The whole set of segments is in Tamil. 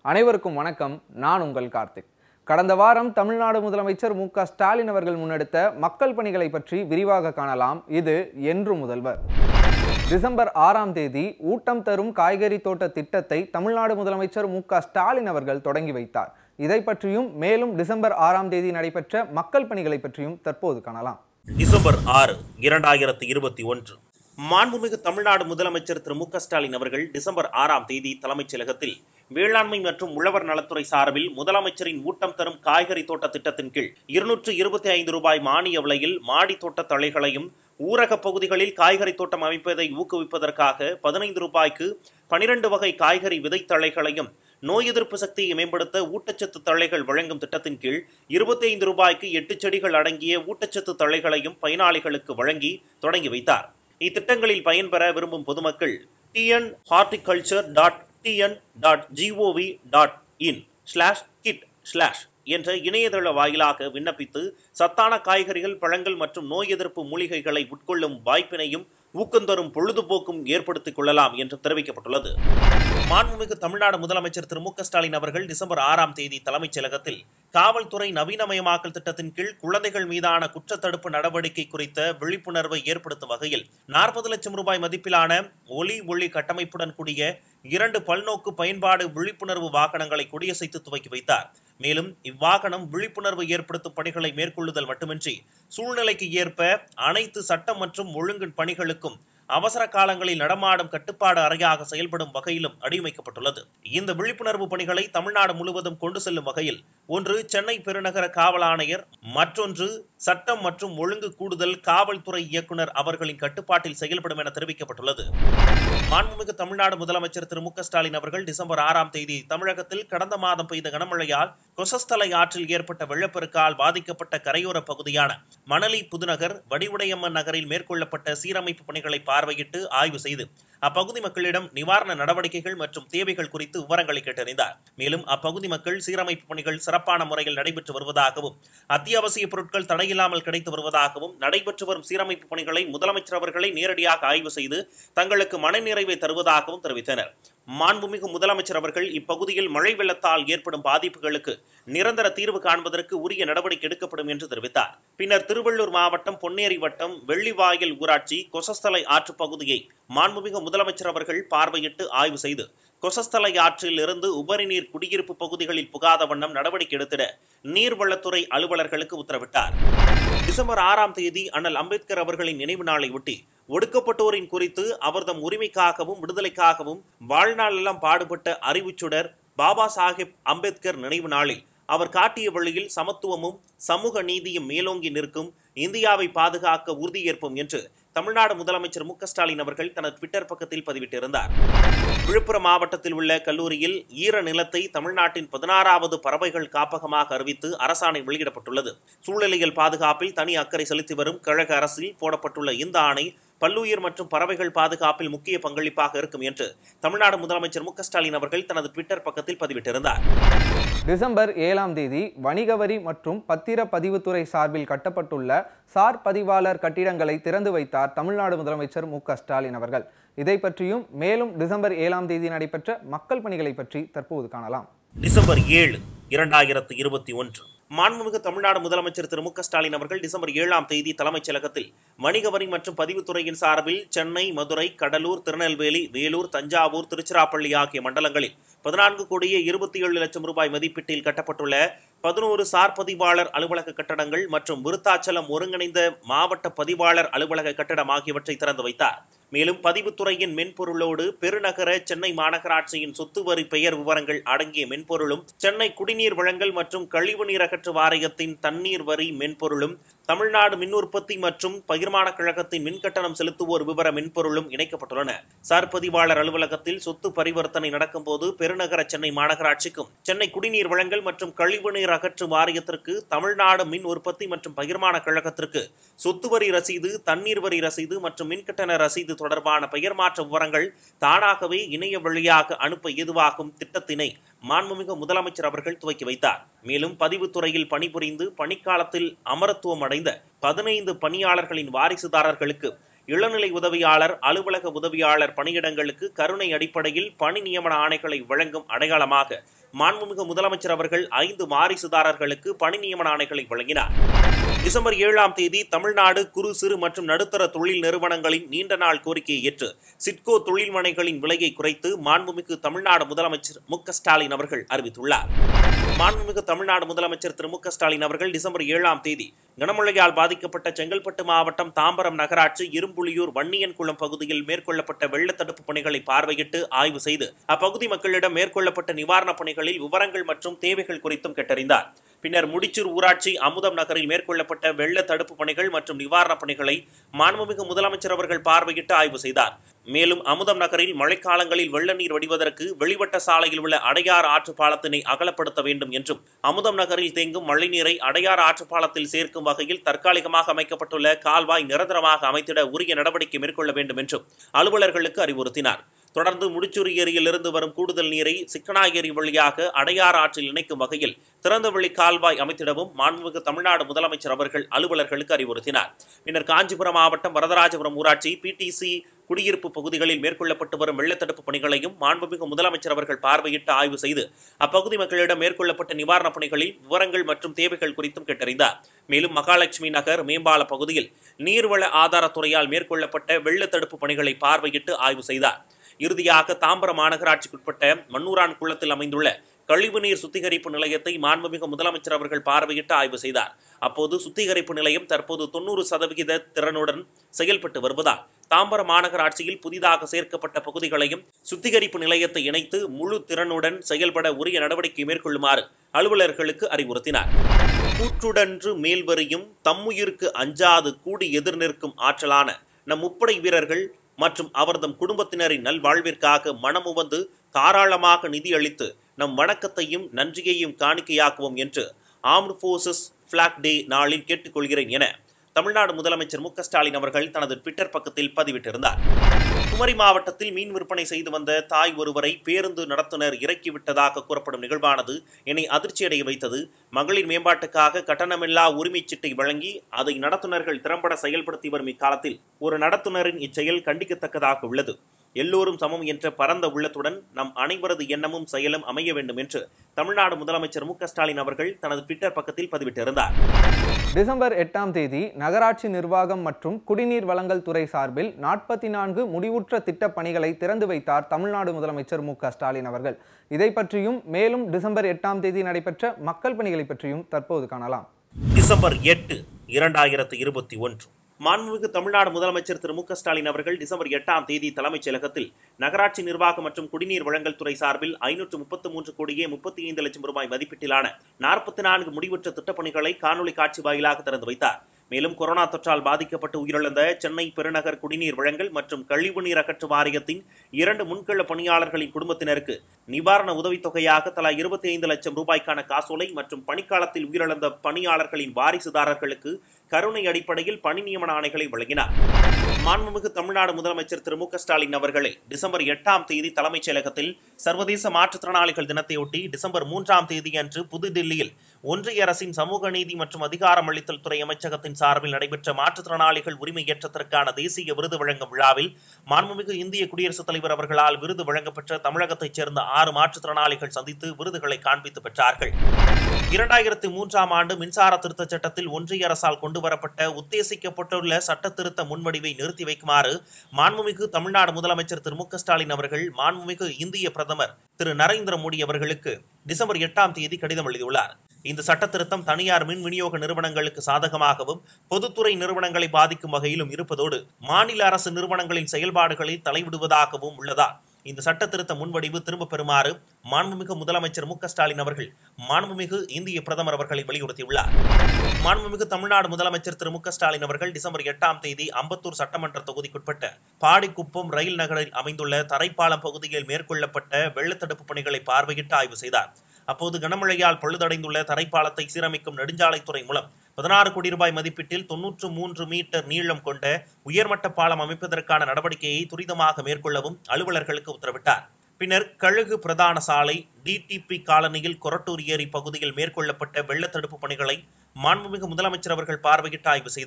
அனைவருக்கும் வணக்கம் நான் உங்கள் கார்த்திக் கடந்த வாரம் தமிழ்நாடு முதலமைச்சர் மு க ஸ்டாலின் அவர்கள் முன்னெடுத்த மக்கள் பணிகளை பற்றி விரிவாக காணலாம் இது என்று முதல்வர் டிசம்பர் ஆறாம் தேதி ஊட்டம் தரும் காய்கறி தோட்ட திட்டத்தை தமிழ்நாடு முதலமைச்சர் மு க ஸ்டாலின் அவர்கள் தொடங்கி வைத்தார் இதை பற்றியும் மேலும் டிசம்பர் ஆறாம் தேதி நடைபெற்ற மக்கள் பணிகளை பற்றியும் தற்போது காணலாம் டிசம்பர் ஆறு இரண்டாயிரத்து இருபத்தி ஒன்று மாண்புமிகு தமிழ்நாடு முதலமைச்சர் திரு மு க ஸ்டாலின் அவர்கள் டிசம்பர் ஆறாம் தேதி தலைமைச் செயலகத்தில் வேளாண்மை மற்றும் உழவர் நலத்துறை சார்பில் முதலமைச்சரின் ஊட்டம் தரும் காய்கறி தோட்ட திட்டத்தின் கீழ் இருநூற்று இருபத்தி ஐந்து ரூபாய் மானிய விலையில் மாடி தோட்ட தழைகளையும் ஊரக பகுதிகளில் காய்கறி தோட்டம் அமைப்பதை ஊக்குவிப்பதற்காக பதினைந்து ரூபாய்க்கு பனிரெண்டு வகை காய்கறி விதைத்தழைகளையும் நோய் எதிர்ப்பு சக்தியை மேம்படுத்த ஊட்டச்சத்து தழைகள் வழங்கும் திட்டத்தின் கீழ் இருபத்தி ஐந்து ரூபாய்க்கு எட்டு செடிகள் அடங்கிய ஊட்டச்சத்து தழைகளையும் பயனாளிகளுக்கு வழங்கி தொடங்கி வைத்தார் இத்திட்டங்களில் பயன்பெற விரும்பும் பொதுமக்கள் TN horticulture dot TN dot GOV dot in slash kit slash என்ற இணையதள வாயிலாக விண்ணப்பித்து சத்தான காய்கறிகள் பழங்கள் மற்றும் நோய் எதிர்ப்பு மூலிகைகளை உட்கொள்ளும் வாய்ப்பினையும் ஊக்கந்தரும் பொழுதுபோக்கும் ஏற்படுத்திக் கொள்ளலாம் என்று தெரிவிக்கப்பட்டுள்ளது மாண்புமிகு தமிழ்நாடு முதலமைச்சர் திரு மு க ஸ்டாலின் அவர்கள் டிசம்பர் ஆறாம் தேதி தலைமைச் செயலகத்தில் காவல்துறை நவீனமயமாக்கல் திட்டத்தின் கீழ் குழந்தைகள் மீதான குற்றத்தடுப்பு நடவடிக்கை குறித்த விழிப்புணர்வை ஏற்படுத்தும் வகையில் நாற்பது லட்சம் ரூபாய் மதிப்பிலான ஒலி ஒளி கட்டமைப்புடன் கூடிய இரண்டு பல்நோக்கு பயன்பாடு விழிப்புணர்வு வாகனங்களை கொடியசைத்து துவக்கி வைத்தார் மேலும் இவ்வாகனம் விழிப்புணர்வு ஏற்படுத்தும் பணிகளை மேற்கொள்ளுதல் மட்டுமின்றி சூழ்நிலைக்கு ஏற்ப அனைத்து சட்டம் மற்றும் ஒழுங்கு பணிகளுக்கும் அவசர காலங்களில் நடமாடும் கட்டுப்பாடு அறையாக செயல்படும் வகையிலும் அடியமைக்கப்பட்டுள்ளது இந்த விழிப்புணர்வு பணிகளை தமிழ்நாடு முழுவதும் கொண்டு செல்லும் வகையில் ஒன்று சென்னை பெருநகர காவல் ஆணையர் மற்றொன்று சட்டம் மற்றும் ஒழுங்கு கூடுதல் காவல்துறை இயக்குனர் அவர்களின் கட்டுப்பாட்டில் செயல்படும் என தெரிவிக்கப்பட்டுள்ளது மாண்புமிகு தமிழ்நாடு முதலமைச்சர் திரு மு க ஸ்டாலின் அவர்கள் டிசம்பர் ஆறாம் தேதி தமிழகத்தில் கடந்த மாதம் பெய்த கனமழையால் கொசஸ்தலை ஆற்றில் ஏற்பட்ட வெள்ளப்பெருக்கால் பாதிக்கப்பட்ட கரையோர பகுதியான மணலி புதுநகர் வடிவுடையம்மன் நகரில் மேற்கொள்ளப்பட்ட சீரமைப்பு பணிகளை பார்வையிட்டு ஆய்வு செய்து அப்பகுதி மக்களிடம் நிவாரண நடவடிக்கைகள் மற்றும் தேவைகள் குறித்து விவரங்களை கேட்டறிந்தார் மேலும் அப்பகுதி மக்கள் சீரமைப்பு பணிகள் சிறப்பான முறையில் நடைபெற்று வருவதாகவும் அத்தியாவசிய பொருட்கள் தடையில்லாமல் கிடைத்து வருவதாகவும் நடைபெற்று வரும் சீரமைப்பு பணிகளை முதலமைச்சர் அவர்களை நேரடியாக ஆய்வு செய்து தங்களுக்கு மனநிறைவை தருவதாகவும் தெரிவித்தனர் மாண்புமிகு முதலமைச்சர் அவர்கள் இப்பகுதியில் மழை வெள்ளத்தால் ஏற்படும் பாதிப்புகளுக்கு நிரந்தர தீர்வு காண்பதற்கு உரிய நடவடிக்கை எடுக்கப்படும் என்று தெரிவித்தார் பின்னர் திருவள்ளூர் மாவட்டம் பொன்னேரி வட்டம் வெள்ளிவாயில் ஊராட்சி கொசஸ்தலை ஆற்று பகுதியை மாண்புமிகு முதலமைச்சர் அவர்கள் பார்வையிட்டு ஆய்வு செய்து கொசஸ்தலை ஆற்றில் இருந்து உபரி நீர் குடியிருப்பு பகுதிகளில் புகாத வண்ணம் நடவடிக்கை எடுத்திட நீர்வளத்துறை அலுவலர்களுக்கு உத்தரவிட்டார் டிசம்பர் ஆறாம் தேதி அண்ணல் அம்பேத்கர் அவர்களின் நினைவு நாளை ஒட்டி ஒடுக்கப்பட்டோரின் குறித்து அவர்தம் உரிமைக்காகவும் விடுதலைக்காகவும் வாழ்நாளெல்லாம் பாடுபட்ட அறிவுச்சுடர் பாபா சாஹேப் அம்பேத்கர் நினைவு நாளில் அவர் காட்டிய வழியில் சமத்துவமும் சமூக நீதியும் மேலோங்கி நிற்கும் இந்தியாவை பாதுகாக்க உறுதியேற்போம் என்று தமிழ்நாடு முதலமைச்சர் மு க ஸ்டாலின் அவர்கள் தனது ட்விட்டர் பக்கத்தில் பதிவிட்டிருந்தார் விழுப்புரம் மாவட்டத்தில் உள்ள கல்லூரியில் ஈர நிலத்தை தமிழ்நாட்டின் பதினாறாவது பறவைகள் காப்பகமாக அறிவித்து அரசாணை வெளியிடப்பட்டுள்ளது சூழ்நிலையில் பாதுகாப்பில் தனி அக்கறை செலுத்தி வரும் கழக அரசில் போடப்பட்டுள்ள இந்த ஆணை பல்லுயிர் மற்றும் பறவைகள் பாதுகாப்பில் முக்கிய பங்களிப்பாக இருக்கும் என்று தமிழ்நாடு முதலமைச்சர் மு க ஸ்டாலின் அவர்கள் தனது ட்விட்டர் பக்கத்தில் பதிவிட்டிருந்தார் டிசம்பர் ஏழாம் தேதி வணிக வரி மற்றும் பத்திர பதிவுத்துறை சார்பில் கட்டப்பட்டுள்ள சார் பதிவாளர் கட்டிடங்களை திறந்து வைத்தார் தமிழ்நாடு முதலமைச்சர் மு க ஸ்டாலின் அவர்கள் இதை பற்றியும் மேலும் டிசம்பர் ஏழாம் தேதி நடைபெற்ற மக்கள் பணிகளை பற்றி தற்போது காணலாம் டிசம்பர் ஏழு இரண்டாயிரத்து இருபத்தி ஒன்று மாண்புமிகு தமிழ்நாடு முதலமைச்சர் திரு மு க ஸ்டாலின் அவர்கள் டிசம்பர் ஏழாம் தேதி தலைமைச் செயலகத்தில் வணிக வரி மற்றும் பதிவுத்துறையின் சார்பில் சென்னை மதுரை கடலூர் திருநெல்வேலி வேலூர் தஞ்சாவூர் திருச்சிராப்பள்ளி ஆகிய மண்டலங்களில் பதினான்கு கோடியே இருபத்தி ஏழு லட்சம் ரூபாய் மதிப்பீட்டில் கட்டப்பட்டுள்ள பதினோரு சார் பதிவாளர் அலுவலக கட்டடங்கள் மற்றும் விருத்தாச்சலம் ஒருங்கிணைந்த மாவட்ட பதிவாளர் அலுவலக கட்டடம் ஆகியவற்றை திறந்து வைத்தார் மேலும் பதிவுத்துறையின் மென்பொருளோடு பெருநகர சென்னை மாநகராட்சியின் சொத்து வரி பெயர் விவரங்கள் அடங்கிய மென்பொருளும் சென்னை குடிநீர் வழங்கல் மற்றும் கழிவுநீர் அகற்று வாரியத்தின் தண்ணீர் வரி மென்பொருளும் தமிழ்நாடு மின் உற்பத்தி மற்றும் பகிர்மான கழகத்தின் மின்கட்டணம் செலுத்துவோர் விவர மென்பொருளும் இணைக்கப்பட்டுள்ளன சார் பதிவாளர் அலுவலகத்தில் சொத்து பரிவர்த்தனை நடக்கும்போது பெருநகர சென்னை மாநகராட்சிக்கும் சென்னை குடிநீர் வழங்கல் மற்றும் கழிவுநீர் அகற்று வாரியத்திற்கு தமிழ்நாடு மின் உற்பத்தி மற்றும் பகிர்மான கழகத்திற்கு சொத்து வரி ரசீது தண்ணீர் வரி ரசீது மற்றும் மின்கட்டண ரசீது தொடர்பான பெயர் மாற்ற விவரங்கள் தானாகவே இணைய வழியாக அனுப்ப ஏதுவாகும் திட்டத்தினை மாண்புமிகு முதலமைச்சர் அவர்கள் துவக்கி வைத்தார் மேலும் பதிவுத்துறையில் பணிபுரிந்து பணிக்காலத்தில் அமரத்துவம் அடைந்த பதினைந்து பணியாளர்களின் வாரிசுதாரர்களுக்கு இளநிலை உதவியாளர் அலுவலக உதவியாளர் பணியிடங்களுக்கு கருணை அடிப்படையில் பணி நியமன ஆணைகளை வழங்கும் அடையாளமாக மாண்புமிகு முதலமைச்சர் அவர்கள் ஐந்து வாரிசுதாரர்களுக்கு பணி நியமன ஆணைகளை வழங்கினார் டிசம்பர் ஏழாம் தேதி தமிழ்நாடு குறு சிறு மற்றும் நடுத்தர தொழில் நிறுவனங்களின் நீண்ட நாள் கோரிக்கையை ஏற்று சிட்கோ தொழில் மனைகளின் விலையை குறைத்து மாண்புமிகு தமிழ்நாடு முதலமைச்சர் மு க ஸ்டாலின் அவர்கள் அறிவித்துள்ளார் மாண்புமிகு தமிழ்நாடு முதலமைச்சர் திரு மு க ஸ்டாலின் அவர்கள் டிசம்பர் ஏழாம் தேதி கனமழையால் பாதிக்கப்பட்ட செங்கல்பட்டு மாவட்டம் தாம்பரம் நகராட்சி இரும்புலியூர் வன்னியன்குளம் பகுதியில் மேற்கொள்ளப்பட்ட வெள்ள தடுப்பு பணிகளை பார்வையிட்டு ஆய்வு செய்து அப்பகுதி மக்களிடம் மேற்கொள்ளப்பட்ட நிவாரணப் பணிகளில் விவரங்கள் மற்றும் தேவைகள் குறித்தும் கேட்டறிந்தார் பின்னர் முடிச்சூர் ஊராட்சி அமுதம் நகரில் மேற்கொள்ளப்பட்ட வெள்ள தடுப்பு பணிகள் மற்றும் நிவாரணப் பணிகளை மாண்புமிகு முதலமைச்சர் அவர்கள் பார்வையிட்டு ஆய்வு செய்தார் மேலும் அமுதம் நகரில் மழைக்காலங்களில் வெள்ள நீர் வடிவதற்கு வெளிவட்ட சாலையில் உள்ள அடையார் ஆற்று பாலத்தினை அகலப்படுத்த வேண்டும் என்றும் அமுதம் நகரில் தேங்கும் மழைநீரை அடையார் ஆற்று பாலத்தில் சேர்க்கும் வகையில் தற்காலிகமாக அமைக்கப்பட்டுள்ள கால்வாய் நிரந்தரமாக அமைத்திட உரிய நடவடிக்கை மேற்கொள்ள வேண்டும் என்றும் அலுவலர்களுக்கு அறிவுறுத்தினார் தொடர்ந்து முடிச்சூர் ஏரியிலிருந்து வரும் கூடுதல் நீரை சிக்கனா ஏரி வழியாக அடையார் ஆற்றில் இணைக்கும் வகையில் திறந்தவெளி கால்வாய் அமைத்திடவும் மாண்புமிகு தமிழ்நாடு முதலமைச்சர் அவர்கள் அலுவலர்களுக்கு அறிவுறுத்தினார் பின்னர் காஞ்சிபுரம் மாவட்டம் வரதராஜபுரம் ஊராட்சி பிடிசி குடியிருப்பு பகுதிகளில் மேற்கொள்ளப்பட்டு வரும் வெள்ளத்தடுப்பு பணிகளையும் மாண்புமிகு முதலமைச்சர் அவர்கள் பார்வையிட்டு ஆய்வு செய்து அப்பகுதி மக்களிடம் மேற்கொள்ளப்பட்ட நிவாரணப் பணிகளில் விவரங்கள் மற்றும் தேவைகள் குறித்தும் கேட்டறிந்தார் மேலும் மகாலட்சுமி நகர் மேம்பால பகுதியில் நீர்வள ஆதாரத்துறையால் மேற்கொள்ளப்பட்ட வெள்ளத்தடுப்பு பணிகளை பார்வையிட்டு ஆய்வு செய்தார் இறுதியாக தாம்பரம் மாநகராட்சிக்குட்பட்ட மண்ணூரான் குளத்தில் அமைந்துள்ள கழிவுநீர் சுத்திகரிப்பு நிலையத்தை மாண்புமிகு முதலமைச்சர் அவர்கள் பார்வையிட்டு ஆய்வு செய்தார் அப்போது சுத்திகரிப்பு நிலையம் தற்போது தொண்ணூறு சதவிகித திறனுடன் செயல்பட்டு வருவதால் தாம்பரம் மாநகராட்சியில் புதிதாக சேர்க்கப்பட்ட பகுதிகளையும் சுத்திகரிப்பு நிலையத்தை இணைத்து முழு திறனுடன் செயல்பட உரிய நடவடிக்கை மேற்கொள்ளுமாறு அலுவலர்களுக்கு அறிவுறுத்தினார் கூற்றுடன்று மேல்வரியும் தம்முயிருக்கு அஞ்சாது கூடி எதிர் நிற்கும் ஆற்றலான நம் முப்படை வீரர்கள் மற்றும் அவர்தம் குடும்பத்தினரின் நல்வாழ்விற்காக மனமுவந்து தாராளமாக நிதியளித்து நம் வணக்கத்தையும் நன்றியையும் காணிக்கையாக்குவோம் என்று ஆர்ம்டு ஃபோர்ஸஸ் ஃபிளாக் டே நாளில் கேட்டுக்கொள்கிறேன் என தமிழ்நாடு முதலமைச்சர் மு க ஸ்டாலின் அவர்கள் தனது ட்விட்டர் பக்கத்தில் பதிவிட்டிருந்தார் குமரி மாவட்டத்தில் மீன் விற்பனை செய்து வந்த தாய் ஒருவரை பேருந்து நடத்துனர் இறக்கிவிட்டதாக கூறப்படும் நிகழ்வானது என்னை அதிர்ச்சியடைய வைத்தது மகளிர் மேம்பாட்டுக்காக கட்டணமில்லா உரிமைச் சீட்டை வழங்கி அதை நடத்துனர்கள் திறம்பட செயல்படுத்தி வரும் இக்காலத்தில் ஒரு நடத்துனரின் இச்செயல் கண்டிக்கத்தக்கதாக உள்ளது எல்லோரும் சமம் என்ற பரந்த உள்ளத்துடன் நம் அனைவரது எண்ணமும் செயலும் அமைய வேண்டும் என்று தமிழ்நாடு முதலமைச்சர் மு க ஸ்டாலின் அவர்கள் தனது ட்விட்டர் பக்கத்தில் பதிவிட்டிருந்தார் டிசம்பர் எட்டாம் தேதி நகராட்சி நிர்வாகம் மற்றும் குடிநீர் வழங்கல் துறை சார்பில் நாற்பத்தி நான்கு முடிவுற்ற திட்டப் பணிகளை திறந்து வைத்தார் தமிழ்நாடு முதலமைச்சர் மு க ஸ்டாலின் அவர்கள் இதை பற்றியும் மேலும் டிசம்பர் எட்டாம் தேதி நடைபெற்ற மக்கள் பணிகளை பற்றியும் தற்போது காணலாம் டிசம்பர் எட்டு இரண்டாயிரத்து இருபத்தி ஒன்று மாண்புமிகு தமிழ்நாடு முதலமைச்சர் திரு மு க ஸ்டாலின் அவர்கள் டிசம்பர் எட்டாம் தேதி தலைமைச் செயலகத்தில் நகராட்சி நிர்வாகம் மற்றும் குடிநீர் வழங்கல் துறை சார்பில் ஐநூற்று முப்பத்து மூன்று கோடியே முப்பத்தி ஐந்து லட்சம் ரூபாய் மதிப்பீட்டிலான நாற்பத்தி நான்கு முடிவுற்ற திட்டப்பணிகளை காணொலி காட்சி வாயிலாக திறந்து வைத்தார் மேலும் கொரோனா தொற்றால் பாதிக்கப்பட்டு உயிரிழந்த சென்னை பெருநகர் குடிநீர் வழங்கல் மற்றும் கழிவுநீர் அகற்று வாரியத்தின் இரண்டு முன்கள பணியாளர்களின் குடும்பத்தினருக்கு நிவாரண உதவித்தொகையாக தலா இருபத்தி ஐந்து லட்சம் ரூபாய்க்கான காசோலை மற்றும் பணிக்காலத்தில் உயிரிழந்த பணியாளர்களின் வாரிசுதாரர்களுக்கு கருணை அடிப்படையில் பணி நியமன ஆணைகளை வழங்கினார் மாண்புமிகு தமிழ்நாடு முதலமைச்சர் திரு மு க ஸ்டாலின் அவர்களை டிசம்பர் எட்டாம் தேதி தலைமைச் செயலகத்தில் சர்வதேச மாற்றுத்திறனாளிகள் தினத்தையொட்டி டிசம்பர் மூன்றாம் தேதி அன்று புதுதில்லியில் ஒன்றிய அரசின் சமூக நீதி மற்றும் அதிகாரமளித்தல் துறை அமைச்சகத்தின் சார்பில் நடைபெற்ற மாற்றுத்திறனாளிகள் உரிமை ஏற்றத்திற்கான தேசிய விருது வழங்கும் விழாவில் மாண்புமிகு இந்திய குடியரசுத் தலைவர் அவர்களால் விருது வழங்கப்பெற்ற தமிழகத்தைச் சேர்ந்த ஆறு மாற்றுத்திறனாளிகள் சந்தித்து விருதுகளை காண்பித்து பெற்றார்கள் இரண்டாயிரத்தி மூன்றாம் ஆண்டு மின்சார திருத்தச் சட்டத்தில் ஒன்றிய அரசால் கொண்டுவரப்பட்ட உத்தேசிக்கப்பட்டுள்ள சட்ட திருத்த முன்வடிவை நிறுத்தி வைக்குமாறு மாண்புமிகு தமிழ்நாடு முதலமைச்சர் திரு மு க ஸ்டாலின் அவர்கள் மாண்புமிகு இந்திய பிரதமர் திரு நரேந்திர மோடி அவர்களுக்கு டிசம்பர் எட்டாம் தேதி கடிதம் எழுதியுள்ளார் இந்த சட்ட திருத்தம் தனியார் மின் விநியோக நிறுவனங்களுக்கு சாதகமாகவும் பொதுத்துறை நிறுவனங்களை பாதிக்கும் வகையிலும் இருப்பதோடு மாநில அரசு நிறுவனங்களின் செயல்பாடுகளில் தலையிடுவதாகவும் உள்ளதா இந்த சட்ட திருத்த முன்வடிவு திரும்பப் பெறுமாறு மாண்புமிகு முதலமைச்சர் மு க ஸ்டாலின் அவர்கள் மாண்புமிகு இந்திய பிரதமர் அவர்களை வலியுறுத்தியுள்ளார் மாண்புமிகு தமிழ்நாடு முதலமைச்சர் திரு மு க ஸ்டாலின் அவர்கள் டிசம்பர் எட்டாம் தேதி அம்பத்தூர் சட்டமன்ற தொகுதிக்குட்பட்ட பாடிக்குப்பம் ரயில் நகரில் அமைந்துள்ள தரைப்பாலம் பகுதியில் மேற்கொள்ளப்பட்ட வெள்ளத்தடுப்பு பணிகளை பார்வையிட்டு ஆய்வு செய்தார் அப்போது கனமழையால் பழுதடைந்துள்ள தரைப்பாலத்தை சீரமைக்கும் நெடுஞ்சாலைத்துறை மூலம் பதினாறு கோடி ரூபாய் மதிப்பீட்டில் தொன்னூற்று மூன்று மீட்டர் நீளம் கொண்ட உயர்மட்ட பாலம் அமைப்பதற்கான நடவடிக்கையை துரிதமாக மேற்கொள்ளவும் அலுவலர்களுக்கு உத்தரவிட்டார் பின்னர் கழுகு பிரதான சாலை டிடிபி காலனியில் கொரட்டூர் ஏரி பகுதியில் மேற்கொள்ளப்பட்ட வெள்ளத்தடுப்பு பணிகளை மாண்புமிகு முதலமைச்சர் அவர்கள் பார்வையிட்டு ஆய்வு செய்தார்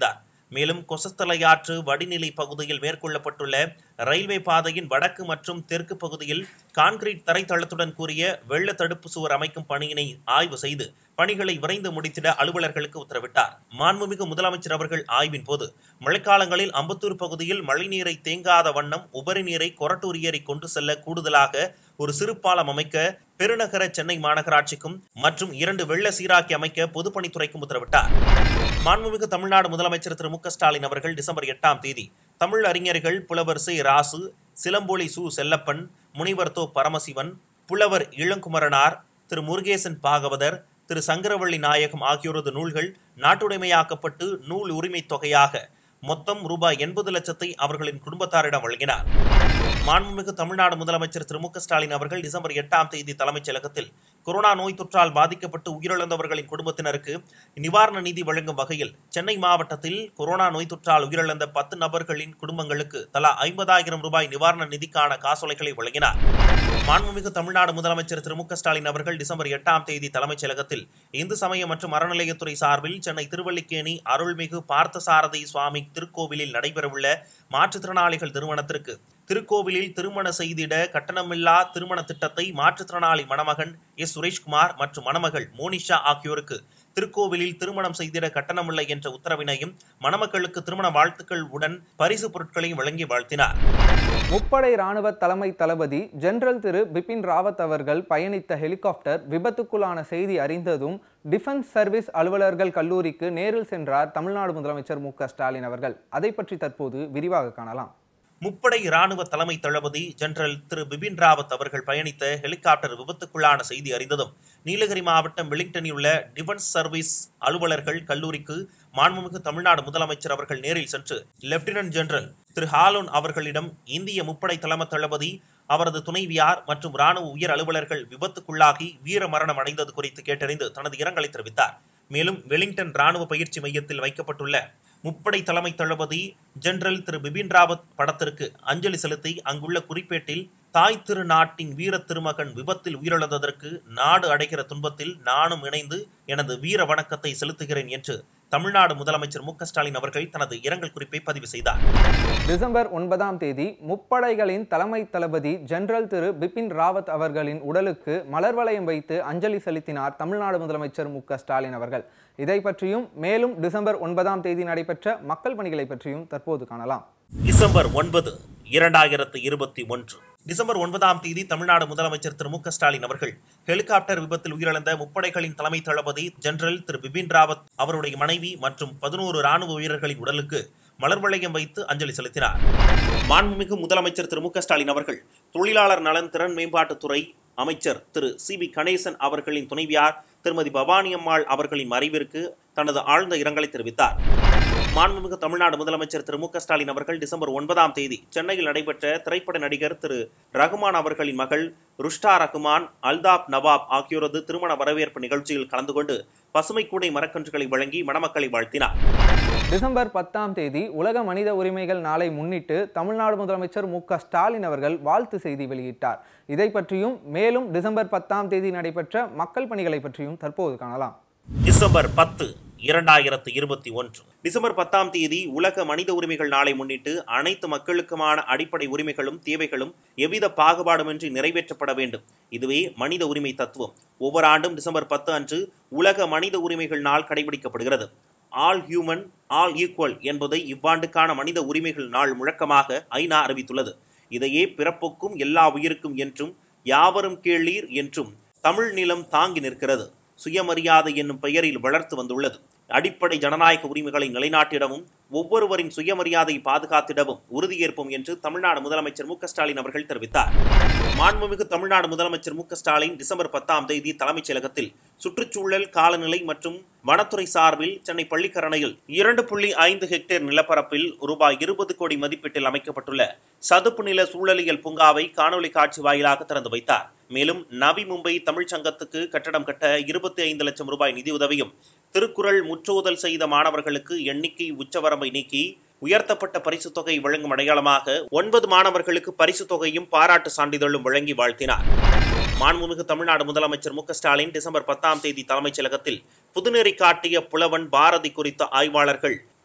மேலும் கொசஸ்தலையாற்று வடிநிலை பகுதியில் மேற்கொள்ளப்பட்டுள்ள ரயில்வே பாதையின் வடக்கு மற்றும் தெற்கு பகுதியில் கான்கிரீட் தரைத்தளத்துடன் கூடிய வெள்ள தடுப்பு சுவர் அமைக்கும் பணியினை ஆய்வு செய்து பணிகளை விரைந்து முடித்திட அலுவலர்களுக்கு உத்தரவிட்டார் மாண்புமிகு முதலமைச்சர் அவர்கள் ஆய்வின் போது மழைக்காலங்களில் அம்பத்தூர் பகுதியில் மழைநீரை தேங்காத வண்ணம் உபரி நீரை கொரட்டூர் ஏரி கொண்டு செல்ல கூடுதலாக ஒரு சிறு பாலம் அமைக்க பெருநகர சென்னை மாநகராட்சிக்கும் மற்றும் இரண்டு வெள்ள சீராக்கி அமைக்க பொதுப்பணித்துறைக்கும் உத்தரவிட்டார் மாண்புமிகு தமிழ்நாடு முதலமைச்சர் திரு மு க ஸ்டாலின் அவர்கள் டிசம்பர் எட்டாம் தேதி தமிழ் அறிஞர்கள் புலவர் சி ராசு சிலம்பொலி சு செல்லப்பன் முனிவர் தோ பரமசிவன் புலவர் இளங்குமரனார் திரு முருகேசன் பாகவதர் திரு சங்கரவள்ளி நாயகம் ஆகியோரது நூல்கள் நாட்டுடைமையாக்கப்பட்டு நூல் உரிமைத் தொகையாக மொத்தம் ரூபாய் எண்பது லட்சத்தை அவர்களின் குடும்பத்தாரிடம் வழங்கினார் மாண்புமிகு தமிழ்நாடு முதலமைச்சர் திரு மு க ஸ்டாலின் அவர்கள் டிசம்பர் எட்டாம் தேதி தலைமைச் செயலகத்தில் கொரோனா நோய் தொற்றால் பாதிக்கப்பட்டு உயிரிழந்தவர்களின் குடும்பத்தினருக்கு நிவாரண நிதி வழங்கும் வகையில் சென்னை மாவட்டத்தில் கொரோனா நோய் தொற்றால் உயிரிழந்த பத்து நபர்களின் குடும்பங்களுக்கு தலா ஐம்பதாயிரம் ரூபாய் நிவாரண நிதிக்கான காசோலைகளை வழங்கினார் மாண்புமிகு தமிழ்நாடு முதலமைச்சர் திரு மு க ஸ்டாலின் அவர்கள் டிசம்பர் எட்டாம் தேதி தலைமைச் செயலகத்தில் இந்து சமய மற்றும் அறநிலையத்துறை சார்பில் சென்னை திருவல்லிக்கேணி அருள்மிகு பார்த்தசாரதி சுவாமி திருக்கோவிலில் நடைபெறவுள்ள மாற்றுத்திறனாளிகள் திருமணத்திற்கு திருக்கோவிலில் திருமண செய்திட கட்டணமில்லா திருமண திட்டத்தை மாற்றுத்திறனாளி மணமகன் எஸ் சுரேஷ்குமார் மற்றும் மணமகள் மோனிஷா ஆகியோருக்கு திருக்கோவிலில் திருமணம் செய்திட கட்டணமில்லை என்ற உத்தரவினையும் மணமக்களுக்கு திருமண வாழ்த்துக்கள் உடன் பரிசு பொருட்களையும் வழங்கி வாழ்த்தினார் முப்படை ராணுவ தலைமை தளபதி ஜெனரல் திரு பிபின் ராவத் அவர்கள் பயணித்த ஹெலிகாப்டர் விபத்துக்குள்ளான செய்தி அறிந்ததும் டிஃபென்ஸ் சர்வீஸ் அலுவலர்கள் கல்லூரிக்கு நேரில் சென்றார் தமிழ்நாடு முதலமைச்சர் மு க ஸ்டாலின் அவர்கள் அதை பற்றி தற்போது விரிவாக காணலாம் முப்படை ராணுவ தலைமை தளபதி ஜெனரல் திரு பிபின் ராவத் அவர்கள் பயணித்த ஹெலிகாப்டர் விபத்துக்குள்ளான செய்தி அறிந்ததும் நீலகிரி மாவட்டம் வெலிங்டனில் உள்ள டிஃபென்ஸ் சர்வீஸ் அலுவலர்கள் கல்லூரிக்கு மாண்புமிகு தமிழ்நாடு முதலமைச்சர் அவர்கள் நேரில் சென்று லெப்டினன்ட் ஜெனரல் திரு ஹாலோன் அவர்களிடம் இந்திய முப்படை தலைமை தளபதி அவரது துணைவியார் மற்றும் ராணுவ உயர் அலுவலர்கள் விபத்துக்குள்ளாகி வீர மரணம் அடைந்தது குறித்து கேட்டறிந்து தனது இரங்கலை தெரிவித்தார் மேலும் வெலிங்டன் ராணுவ பயிற்சி மையத்தில் வைக்கப்பட்டுள்ள முப்படை தலைமை தளபதி ஜெனரல் திரு பிபின் ராவத் படத்திற்கு அஞ்சலி செலுத்தி அங்குள்ள குறிப்பேட்டில் தாய் திருநாட்டின் வீர திருமகன் விபத்தில் உயிரிழந்ததற்கு நாடு அடைகிற துன்பத்தில் நானும் இணைந்து எனது வீர வணக்கத்தை செலுத்துகிறேன் என்று தமிழ்நாடு முதலமைச்சர் மு க ஸ்டாலின் அவர்கள் தனது இரங்கல் குறிப்பை பதிவு செய்தார் டிசம்பர் ஒன்பதாம் தேதி முப்படைகளின் தலைமை தளபதி ஜெனரல் திரு பிபின் ராவத் அவர்களின் உடலுக்கு மலர் வளையம் வைத்து அஞ்சலி செலுத்தினார் தமிழ்நாடு முதலமைச்சர் மு க ஸ்டாலின் அவர்கள் இதை பற்றியும் மேலும் டிசம்பர் ஒன்பதாம் தேதி நடைபெற்ற மக்கள் பணிகளை பற்றியும் தற்போது காணலாம் டிசம்பர் ஒன்பது இரண்டாயிரத்து இருபத்தி ஒன்று டிசம்பர் ஒன்பதாம் தேதி தமிழ்நாடு முதலமைச்சர் திரு மு க ஸ்டாலின் அவர்கள் ஹெலிகாப்டர் விபத்தில் உயிரிழந்த முப்படைகளின் தலைமை தளபதி ஜெனரல் திரு பிபின் ராவத் அவருடைய மனைவி மற்றும் பதினோரு ராணுவ வீரர்களின் உடலுக்கு மலர் வளையம் வைத்து அஞ்சலி செலுத்தினார் மாண்புமிகு முதலமைச்சர் திரு மு க ஸ்டாலின் அவர்கள் தொழிலாளர் நலன் திறன் மேம்பாட்டுத்துறை அமைச்சர் திரு சி பி கணேசன் அவர்களின் துணைவியார் திருமதி பவானி அம்மாள் அவர்களின் மறைவிற்கு தனது ஆழ்ந்த இரங்கலை தெரிவித்தார் மாண்புமிகு தமிழ்நாடு முதலமைச்சர் திரு மு க ஸ்டாலின் அவர்கள் டிசம்பர் ஒன்பதாம் தேதி சென்னையில் நடைபெற்ற திரைப்பட நடிகர் திரு ரகுமான் அவர்களின் மகள் ருஷ்டா ரகுமான் அல்தாப் நவாப் ஆகியோரது திருமண வரவேற்பு நிகழ்ச்சியில் கலந்து கொண்டு பசுமை கூடை மரக்கன்றுகளை வழங்கி மணமக்களை வாழ்த்தினார் டிசம்பர் பத்தாம் தேதி உலக மனித உரிமைகள் நாளை முன்னிட்டு தமிழ்நாடு முதலமைச்சர் மு க ஸ்டாலின் அவர்கள் வாழ்த்து செய்தி வெளியிட்டார் இதை பற்றியும் மேலும் டிசம்பர் பத்தாம் தேதி நடைபெற்ற மக்கள் பணிகளை பற்றியும் தற்போது காணலாம் டிசம்பர் பத்து இரண்டாயிரத்து இருபத்தி ஒன்று டிசம்பர் பத்தாம் தேதி உலக மனித உரிமைகள் நாளை முன்னிட்டு அனைத்து மக்களுக்குமான அடிப்படை உரிமைகளும் தேவைகளும் எவ்வித பாகுபாடுமின்றி நிறைவேற்றப்பட வேண்டும் இதுவே மனித உரிமை தத்துவம் ஒவ்வொரு ஆண்டும் டிசம்பர் பத்து அன்று உலக மனித உரிமைகள் நாள் கடைபிடிக்கப்படுகிறது ஆல் ஹியூமன் ஆல் ஈக்குவல் என்பதை இவ்வாண்டுக்கான மனித உரிமைகள் நாள் முழக்கமாக ஐநா அறிவித்துள்ளது இதையே பிறப்புக்கும் எல்லா உயிருக்கும் என்றும் யாவரும் கேளீர் என்றும் தமிழ் நிலம் தாங்கி நிற்கிறது சுயமரியாதை என்னும் பெயரில் வளர்த்து வந்துள்ளது அடிப்படை ஜனநாயக உரிமைகளை நிலைநாட்டிடவும் ஒவ்வொருவரின் சுயமரியாதை பாதுகாத்திடவும் உறுதியேற்போம் என்று தமிழ்நாடு முதலமைச்சர் மு க ஸ்டாலின் அவர்கள் தெரிவித்தார் மாண்புமிகு தமிழ்நாடு முதலமைச்சர் மு க ஸ்டாலின் டிசம்பர் பத்தாம் தேதி தலைமைச் செயலகத்தில் சுற்றுச்சூழல் காலநிலை மற்றும் வனத்துறை சார்பில் சென்னை பள்ளிக்கரணையில் இரண்டு புள்ளி ஐந்து ஹெக்டேர் நிலப்பரப்பில் ரூபாய் இருபது கோடி மதிப்பீட்டில் அமைக்கப்பட்டுள்ள சதுப்பு நில சூழலியல் பூங்காவை காணொலி காட்சி வாயிலாக திறந்து வைத்தார் மேலும் நவி மும்பை தமிழ்ச் சங்கத்துக்கு கட்டடம் கட்ட இருபத்தி ஐந்து லட்சம் ரூபாய் நிதியுதவியும் திருக்குறள் முற்றோதல் செய்த மாணவர்களுக்கு எண்ணிக்கை உச்சவரம்பை நீக்கி உயர்த்தப்பட்ட பரிசுத் தொகை வழங்கும் அடையாளமாக ஒன்பது மாணவர்களுக்கு பரிசுத் தொகையும் பாராட்டு சான்றிதழும் வழங்கி வாழ்த்தினார் மாண்புமிகு தமிழ்நாடு முதலமைச்சர் மு க ஸ்டாலின் டிசம்பர் பத்தாம் தேதி தலைமைச் செயலகத்தில் புதுநெறி காட்டிய புலவன் பாரதி குறித்த ஆய்வாளர்கள்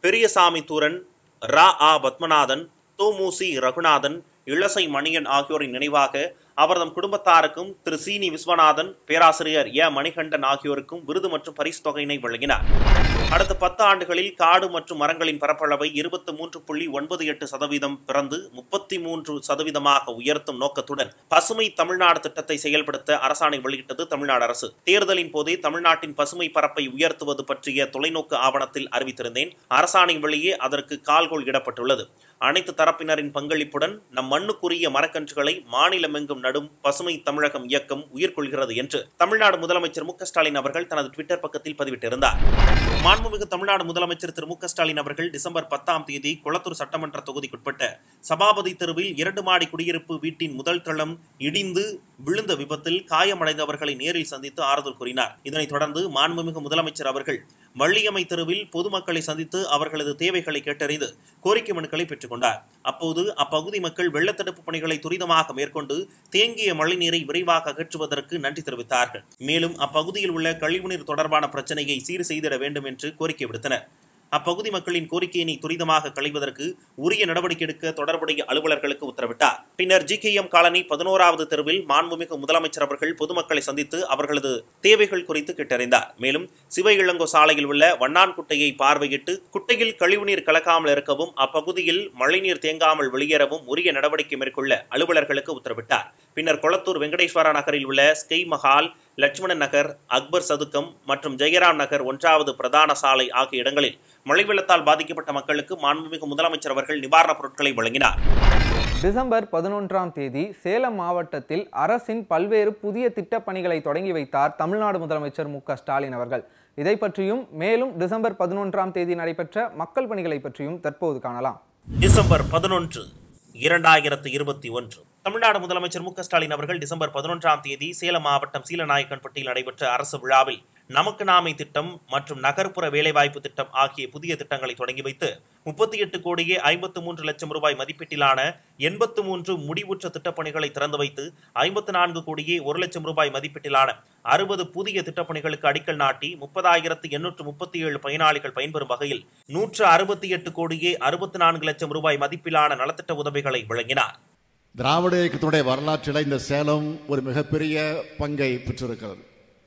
பெரியசாமி தூரன் ரா ஆ பத்மநாதன் தோமுசி ரகுநாதன் இளசை மணியன் ஆகியோரின் நினைவாக அவர்தம் குடும்பத்தாருக்கும் திரு சீனி விஸ்வநாதன் பேராசிரியர் ஏ மணிகண்டன் ஆகியோருக்கும் விருது மற்றும் பரிசு தொகையினை வழங்கினார் அடுத்த பத்து ஆண்டுகளில் காடு மற்றும் மரங்களின் பரப்பளவை இருபத்தி மூன்று புள்ளி ஒன்பது எட்டு சதவீதம் பிறந்து முப்பத்தி மூன்று சதவீதமாக உயர்த்தும் நோக்கத்துடன் பசுமை தமிழ்நாடு திட்டத்தை செயல்படுத்த அரசாணை வெளியிட்டது தமிழ்நாடு அரசு தேர்தலின் போதே தமிழ்நாட்டின் பசுமை பரப்பை உயர்த்துவது பற்றிய தொலைநோக்கு ஆவணத்தில் அறிவித்திருந்தேன் அரசாணை வெளியே அதற்கு கால்கோள் இடப்பட்டுள்ளது அனைத்து தரப்பினரின் பங்களிப்புடன் நம் மண்ணுக்குரிய மரக்கன்றுகளை மாநிலமெங்கும் நடும் பசுமை தமிழகம் இயக்கம் உயிர்கொள்கிறது என்று தமிழ்நாடு முதலமைச்சர் மு க ஸ்டாலின் அவர்கள் தனது ட்விட்டர் பக்கத்தில் பதிவிட்டிருந்தார் மாண்புமிகு தமிழ்நாடு முதலமைச்சர் திரு மு க ஸ்டாலின் அவர்கள் டிசம்பர் பத்தாம் தேதி குளத்தூர் சட்டமன்ற தொகுதிக்குட்பட்ட சபாபதி தெருவில் இரண்டு மாடி குடியிருப்பு வீட்டின் முதல் தளம் இடிந்து விழுந்த விபத்தில் காயமடைந்தவர்களை நேரில் சந்தித்து ஆறுதல் கூறினார் இதனைத் தொடர்ந்து மாண்புமிகு முதலமைச்சர் அவர்கள் வள்ளியம்மை தெருவில் பொதுமக்களை சந்தித்து அவர்களது தேவைகளை கேட்டறிந்து கோரிக்கை மனுக்களை பெற்றுக்கொண்டார் அப்போது அப்பகுதி மக்கள் வெள்ளத்தடுப்பு பணிகளை துரிதமாக மேற்கொண்டு தேங்கிய மழைநீரை விரைவாக அகற்றுவதற்கு நன்றி தெரிவித்தார்கள் மேலும் அப்பகுதியில் உள்ள கழிவுநீர் தொடர்பான பிரச்சனையை சீர் செய்திட வேண்டும் என்று கோரிக்கை விடுத்தனர் அப்பகுதி மக்களின் கோரிக்கையினை துரிதமாக களைவதற்கு உரிய நடவடிக்கை எடுக்க தொடர்புடைய அலுவலர்களுக்கு உத்தரவிட்டார் பின்னர் ஜி கே எம் காலனி பதினோராவது தெருவில் மாண்புமிகு முதலமைச்சர் அவர்கள் பொதுமக்களை சந்தித்து அவர்களது தேவைகள் குறித்து கேட்டறிந்தார் மேலும் சிவ இளங்கோ சாலையில் உள்ள வண்ணான்குட்டையை பார்வையிட்டு குட்டையில் கழிவுநீர் கலக்காமல் இருக்கவும் அப்பகுதியில் மழைநீர் தேங்காமல் வெளியேறவும் உரிய நடவடிக்கை மேற்கொள்ள அலுவலர்களுக்கு உத்தரவிட்டார் பின்னர் கொளத்தூர் வெங்கடேஸ்வரா நகரில் உள்ள ஸ்கை மஹால் லட்சுமணன் நகர் அக்பர் சதுக்கம் மற்றும் ஜெயராம் நகர் ஒன்றாவது பிரதான சாலை ஆகிய இடங்களில் மழை வெள்ளத்தால் பாதிக்கப்பட்ட மக்களுக்கு மாண்புமிகு முதலமைச்சர் அவர்கள் நிவாரணப் பொருட்களை வழங்கினார் டிசம்பர் பதினொன்றாம் தேதி சேலம் மாவட்டத்தில் அரசின் பல்வேறு புதிய திட்டப் பணிகளை தொடங்கி வைத்தார் தமிழ்நாடு முதலமைச்சர் மு க ஸ்டாலின் அவர்கள் இதை பற்றியும் மேலும் டிசம்பர் பதினொன்றாம் தேதி நடைபெற்ற மக்கள் பணிகளை பற்றியும் தற்போது காணலாம் டிசம்பர் பதினொன்று இரண்டாயிரத்து இருபத்தி ஒன்று தமிழ்நாடு முதலமைச்சர் மு க ஸ்டாலின் அவர்கள் டிசம்பர் பதினொன்றாம் தேதி சேலம் மாவட்டம் சீலநாயக்கன்பட்டியில் நடைபெற்ற அரசு விழாவில் நமக்கு நாமை திட்டம் மற்றும் நகர்ப்புற வேலைவாய்ப்பு திட்டம் ஆகிய புதிய திட்டங்களை தொடங்கி வைத்து முப்பத்தி எட்டு கோடியே ஐம்பத்து மூன்று லட்சம் ரூபாய் மதிப்பீட்டிலான எண்பத்து மூன்று முடிவுற்ற திட்டப்பணிகளை திறந்து வைத்து ஐம்பத்து நான்கு கோடியே ஒரு லட்சம் ரூபாய் மதிப்பீட்டிலான அறுபது புதிய திட்டப்பணிகளுக்கு அடிக்கல் நாட்டி முப்பதாயிரத்து எண்ணூற்று முப்பத்தி ஏழு பயனாளிகள் பயன்பெறும் வகையில் நூற்று அறுபத்தி எட்டு கோடியே அறுபத்தி நான்கு லட்சம் ரூபாய் மதிப்பிலான நலத்திட்ட உதவிகளை வழங்கினார் திராவிட இயக்கத்தினுடைய வரலாற்றில் இந்த சேலம் ஒரு மிகப்பெரிய பங்கை பெற்றிருக்கிறது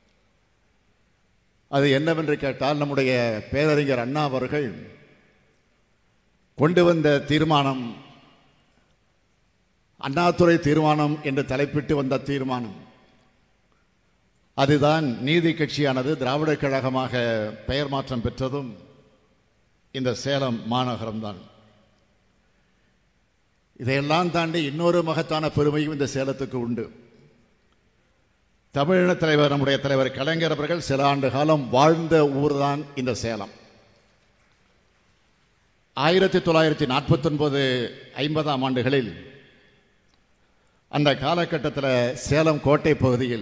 அது என்னவென்று கேட்டால் நம்முடைய பேரறிஞர் அண்ணா அவர்கள் கொண்டு வந்த தீர்மானம் அண்ணாதுரை தீர்மானம் என்று தலைப்பிட்டு வந்த தீர்மானம் அதுதான் நீதி கட்சியானது திராவிட கழகமாக பெயர் மாற்றம் பெற்றதும் இந்த சேலம் மாநகரம்தான் இதையெல்லாம் தாண்டி இன்னொரு மகத்தான பெருமையும் இந்த சேலத்துக்கு உண்டு தமிழின தலைவர் நம்முடைய தலைவர் கலைஞர் அவர்கள் சில ஆண்டு காலம் வாழ்ந்த ஊர்தான் இந்த சேலம் ஆயிரத்தி தொள்ளாயிரத்தி நாற்பத்தி ஒன்பது ஐம்பதாம் ஆண்டுகளில் அந்த காலகட்டத்தில் சேலம் கோட்டை பகுதியில்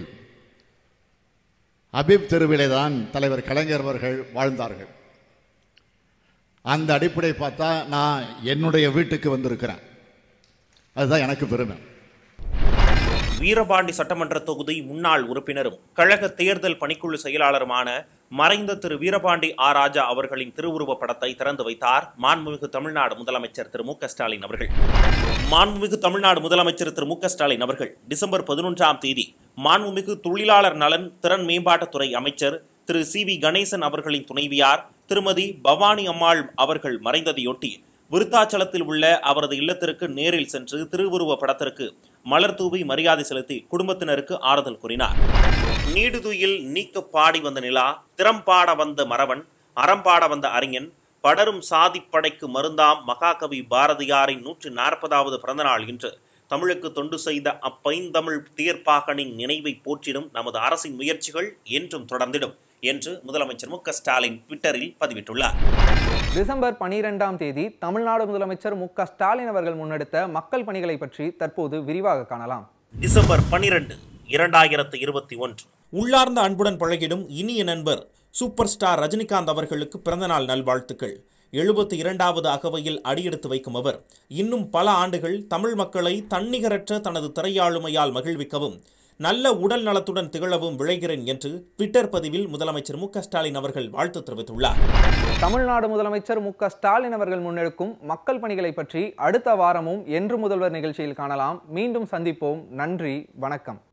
அபிப் தெருவிலே தான் தலைவர் கலைஞர் அவர்கள் வாழ்ந்தார்கள் அந்த அடிப்படை பார்த்தா நான் என்னுடைய வீட்டுக்கு வந்திருக்கிறேன் அதுதான் எனக்கு பெருமை வீரபாண்டி சட்டமன்ற தொகுதி முன்னாள் உறுப்பினரும் கழக தேர்தல் பணிக்குழு செயலாளருமான மறைந்த திரு வீரபாண்டி ஆ ராஜா அவர்களின் திருவுருவப் படத்தை திறந்து வைத்தார் மாண்புமிகு தமிழ்நாடு முதலமைச்சர் திரு மு க ஸ்டாலின் அவர்கள் மாண்புமிகு தமிழ்நாடு முதலமைச்சர் திரு மு க ஸ்டாலின் அவர்கள் டிசம்பர் பதினொன்றாம் தேதி மாண்புமிகு தொழிலாளர் நலன் திறன் மேம்பாட்டுத்துறை அமைச்சர் திரு சி வி கணேசன் அவர்களின் துணைவியார் திருமதி பவானி அம்மாள் அவர்கள் மறைந்ததையொட்டி விருத்தாச்சலத்தில் உள்ள அவரது இல்லத்திற்கு நேரில் சென்று திருவுருவ படத்திற்கு மலர் தூவி மரியாதை செலுத்தி குடும்பத்தினருக்கு ஆறுதல் கூறினார் நீடுதுயில் நீக்க பாடி வந்த நிலா திறம்பாட வந்த மறவன் அறம்பாட வந்த அறிஞன் படரும் சாதிப்படைக்கு மருந்தாம் மகாகவி பாரதியாரின் நூற்றி நாற்பதாவது பிறந்தநாள் இன்று தமிழுக்கு தொண்டு செய்த அப்பைந்தமிழ் தேர்ப்பாகனின் நினைவை போற்றிடும் நமது அரசின் முயற்சிகள் என்றும் தொடர்ந்திடும் என்று முதலமைச்சர் மு க ஸ்டாலின் ட்விட்டரில் பதிவிட்டுள்ளார் டிசம்பர் பனிரெண்டாம் தேதி தமிழ்நாடு முதலமைச்சர் மு க ஸ்டாலின் அவர்கள் முன்னெடுத்த மக்கள் பணிகளை பற்றி தற்போது விரிவாக காணலாம் டிசம்பர் பனிரெண்டு இரண்டாயிரத்து இருபத்தி ஒன்று உள்ளார்ந்த அன்புடன் பழகிடும் இனிய நண்பர் சூப்பர் ஸ்டார் ரஜினிகாந்த் அவர்களுக்கு பிறந்தநாள் நல்வாழ்த்துக்கள் எழுபத்தி இரண்டாவது அகவையில் அடியெடுத்து வைக்கும் அவர் இன்னும் பல ஆண்டுகள் தமிழ் மக்களை தன்னிகரற்ற தனது திரையாளுமையால் மகிழ்விக்கவும் நல்ல உடல் நலத்துடன் திகழவும் விழைகிறேன் என்று ட்விட்டர் பதிவில் முதலமைச்சர் மு க ஸ்டாலின் அவர்கள் வாழ்த்து தெரிவித்துள்ளார் தமிழ்நாடு முதலமைச்சர் மு க ஸ்டாலின் அவர்கள் முன்னெடுக்கும் மக்கள் பணிகளை பற்றி அடுத்த வாரமும் என்று முதல்வர் நிகழ்ச்சியில் காணலாம் மீண்டும் சந்திப்போம் நன்றி வணக்கம்